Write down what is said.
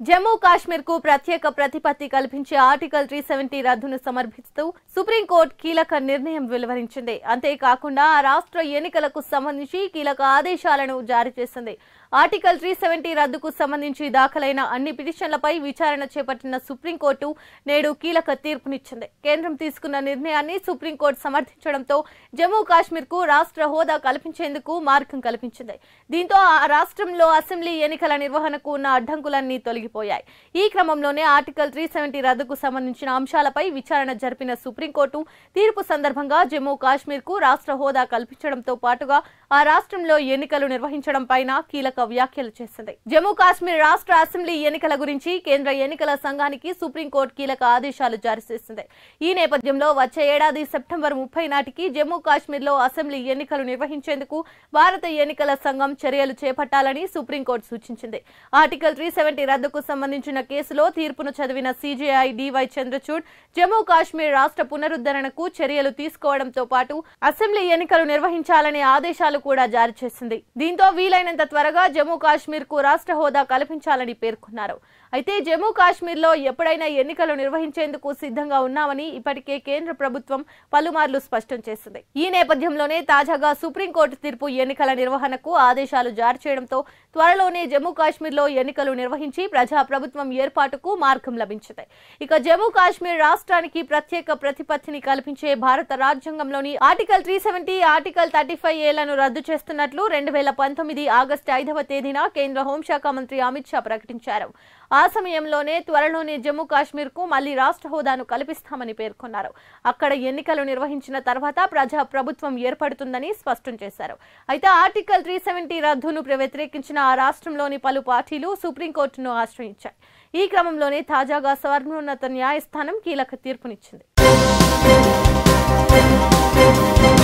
జమ్మూ కాశ్మీర్ కు ప్రత్యేక ప్రతిపత్తి కల్పించే ఆర్టికల్ త్రీ సెవెంటీ రద్దును సమర్పిస్తూ సుప్రీంకోర్టు కీలక నిర్ణయం వెలువరించింది అంతేకాకుండా ఆ రాష్ట్ర ఎన్నికలకు సంబంధించి కీలక ఆదేశాలను జారీ చేసింది ఆర్టికల్ త్రీ సెవెంటీ రద్దుకు సంబంధించి దాఖలైన అన్ని పిటిషన్లపై విచారణ చేపట్టిన సుప్రీంకోర్టు నేడు కీలక తీర్పునిచ్చింది కేంద్రం తీసుకున్న నిర్ణయాన్ని సుప్రీంకోర్టు సమర్థించడంతో జమ్మూ కాశ్మీర్ కు రాష్ట్ర హోదా కల్పించేందుకు మార్గం కల్పించింది దీంతో ఆ రాష్ట్రంలో అసెంబ్లీ ఎన్నికల నిర్వహణకు ఉన్న అడ్డంకులన్నీ తొలగిపోయాయి ఈ క్రమంలోనే ఆర్టికల్ త్రీ సెవెంటీ రద్దుకు సంబంధించిన అంశాలపై విచారణ జరిపిన సుప్రీంకోర్టు తీర్పు సందర్భంగా జమ్మూ కాశ్మీర్ కు రాష్ట్ర హోదా కల్పించడంతో పాటుగా ఆ రాష్ట్రంలో ఎన్నికలు నిర్వహించడం పైన కీలక వ్యాఖ్యలు చేసింది జమ్మూ కాశ్మీర్ రాష్ట్ర అసెంబ్లీ ఎన్నికల గురించి కేంద్ర ఎన్నికల సంఘానికి సుప్రీంకోర్టు కీలక ఆదేశాలు జారీ చేసింది ఈ నేపథ్యంలో వచ్చే ఏడాది సెప్టెంబర్ ముప్పై నాటికి జమ్మూ కాశ్మీర్ లో అసెంబ్లీ ఎన్నికలు నిర్వహించేందుకు భారత ఎన్నికల సంఘం చర్యలు చేపట్టాలని సుప్రీంకోర్టు సూచించింది ఆర్టికల్ త్రీ సెవెంటీ రద్దుకు సంబంధించిన కేసులో తీర్పును చదివిన సీజేఐ డివై చంద్రచూడ్ జమ్మూ కాశ్మీర్ రాష్ట్ర పునరుద్ధరణకు చర్యలు తీసుకోవడంతో పాటు అసెంబ్లీ ఎన్నికలు నిర్వహించాలనే ఆదేశాలు కూడా జారీ చేసింది దీంతో వీలైనంత త్వరగా జమ్మూ కాశ్మీర్ కు రాష్ట్ర హోదా కల్పించాలని పేర్కొన్నారు అయితే జమ్మూ కాశ్మీర్ లో ఎప్పుడైనా ఎన్నికలు నిర్వహించేందుకు సిద్ధంగా ఉన్నామని ఇప్పటికే కేంద్ర ప్రభుత్వం పలుమార్లు స్పష్టం చేసింది ఈ నేపథ్యంలోనే తాజాగా సుప్రీంకోర్టు తీర్పు ఎన్నికల నిర్వహణకు ఆదేశాలు జారీ చేయడంతో త్వరలోనే జమ్మూ కాశ్మీర్ లో ఎన్నికలు నిర్వహించి ప్రజా ప్రభుత్వం ఏర్పాటుకు మార్గం లభించింది ఇక జమ్మూ కాశ్మీర్ రాష్ట్రానికి ప్రత్యేక ప్రతిపత్తిని కల్పించే భారత రాజ్యాంగంలోని article three seventy article thirty five ఏలను రద్దు చేస్తున్నట్లు రెండు వేల పంతొమ్మిది ఆగస్టు ఐదవ తేదీన కేంద్ర హోంశాఖ మంత్రి అమిత్ షా ప్రకటించారు ఆ సమయంలోనే త్వరలోనే జమ్మూ కాశ్మీర్ కు మళ్లీ రాష్ట్ర హోదాను కల్పిస్తామని పేర్కొన్నారు అక్కడ ఎన్నికలు నిర్వహించిన తర్వాత ప్రజా ప్రభుత్వం ఏర్పడుతుందని స్పష్టం చేశారు అయితే ఆర్టికల్ త్రీ సెవెంటీ రద్దును వ్యతిరేకించిన ఆ రాష్ట్రంలోని పలు పార్టీలు సుప్రీంకోర్టును ఆశ్రయించాయి ఈ క్రమంలోనే తాజాగా సర్వోన్నత న్యాయస్థానం కీలక తీర్పునిచ్చింది